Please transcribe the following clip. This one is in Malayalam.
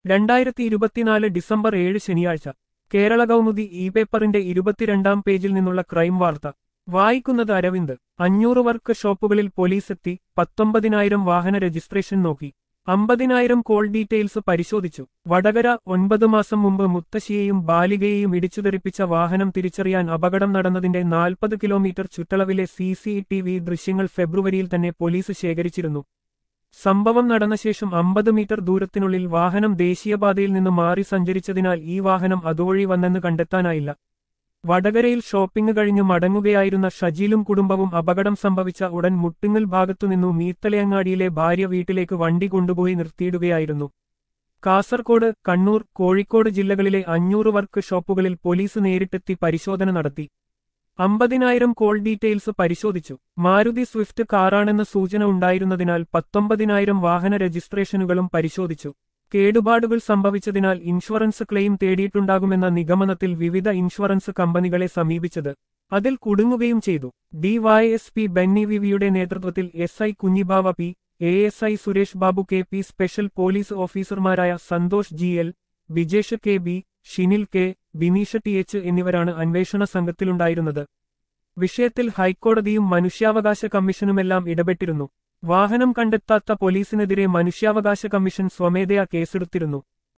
രണ്ടായിരത്തി ഇരുപത്തിനാല് ഡിസംബർ ഏഴ് ശനിയാഴ്ച കേരള കൗമുദി ഇ പേപ്പറിന്റെ ഇരുപത്തിരണ്ടാം പേജിൽ നിന്നുള്ള ക്രൈം വാർത്ത വായിക്കുന്നത് അരവിന്ദ് അഞ്ഞൂറ് വർക്ക് ഷോപ്പുകളിൽ പോലീസെത്തി പത്തൊമ്പതിനായിരം വാഹന രജിസ്ട്രേഷൻ നോക്കി അമ്പതിനായിരം കോൾ ഡീറ്റെയിൽസ് പരിശോധിച്ചു വടകര ഒൻപത് മാസം മുമ്പ് മുത്തശ്ശിയെയും ബാലികയെയും ഇടിച്ചുതെറിപ്പിച്ച വാഹനം തിരിച്ചറിയാൻ അപകടം നടന്നതിന്റെ നാൽപ്പത് കിലോമീറ്റർ ചുറ്റളവിലെ സി സി ടി വി ദൃശ്യങ്ങൾ ഫെബ്രുവരിയിൽ തന്നെ പോലീസ് ശേഖരിച്ചിരുന്നു സംഭവം നടന്ന ശേഷം അമ്പത് മീറ്റർ ദൂരത്തിനുള്ളിൽ വാഹനം ദേശീയപാതയിൽ നിന്ന് മാറി സഞ്ചരിച്ചതിനാൽ ഈ വാഹനം അതുവഴി വന്നെന്ന് കണ്ടെത്താനായില്ല വടകരയിൽ ഷോപ്പിംഗ് കഴിഞ്ഞു മടങ്ങുകയായിരുന്ന ഷജീലും കുടുംബവും അപകടം സംഭവിച്ച ഉടൻ മുട്ടുങ്ങൽ ഭാഗത്തുനിന്നു മീത്തലയങ്ങാടിയിലെ ഭാര്യ വീട്ടിലേക്ക് വണ്ടി കൊണ്ടുപോയി നിർത്തിയിടുകയായിരുന്നു കാസർകോട് കണ്ണൂർ കോഴിക്കോട് ജില്ലകളിലെ അഞ്ഞൂറ് വർക്ക് ഷോപ്പുകളിൽ പോലീസ് നേരിട്ടെത്തി പരിശോധന നടത്തി അമ്പതിനായിരം കോൾ ഡീറ്റെയിൽസ് പരിശോധിച്ചു മാരുതി സ്വിഫ്റ്റ് കാറാണെന്ന സൂചന ഉണ്ടായിരുന്നതിനാൽ പത്തൊമ്പതിനായിരം വാഹന രജിസ്ട്രേഷനുകളും പരിശോധിച്ചു കേടുപാടുകൾ സംഭവിച്ചതിനാൽ ഇൻഷുറൻസ് ക്ലെയിം തേടിയിട്ടുണ്ടാകുമെന്ന നിഗമനത്തിൽ വിവിധ ഇൻഷുറൻസ് കമ്പനികളെ സമീപിച്ചത് അതിൽ കുടുങ്ങുകയും ചെയ്തു ഡിവൈഎസ്പി ബെന്നി വിവിയുടെ നേതൃത്വത്തിൽ S I Kunjibava P A S I Suresh Babu K P special police ഓഫീസർമാരായ Santhosh G L Vijesh K B Shinil K Bineesha T H എന്നിവരാണ് അന്വേഷണ സംഘത്തിലുണ്ടായിരുന്നത് വിഷയത്തിൽ ഹൈക്കോടതിയും മനുഷ്യാവകാശ കമ്മീഷനുമെല്ലാം ഇടപെട്ടിരുന്നു വാഹനം കണ്ടെത്താത്ത പോലീസിനെതിരെ മനുഷ്യാവകാശ കമ്മീഷൻ സ്വമേധയാ കേസെടുത്തിരുന്നു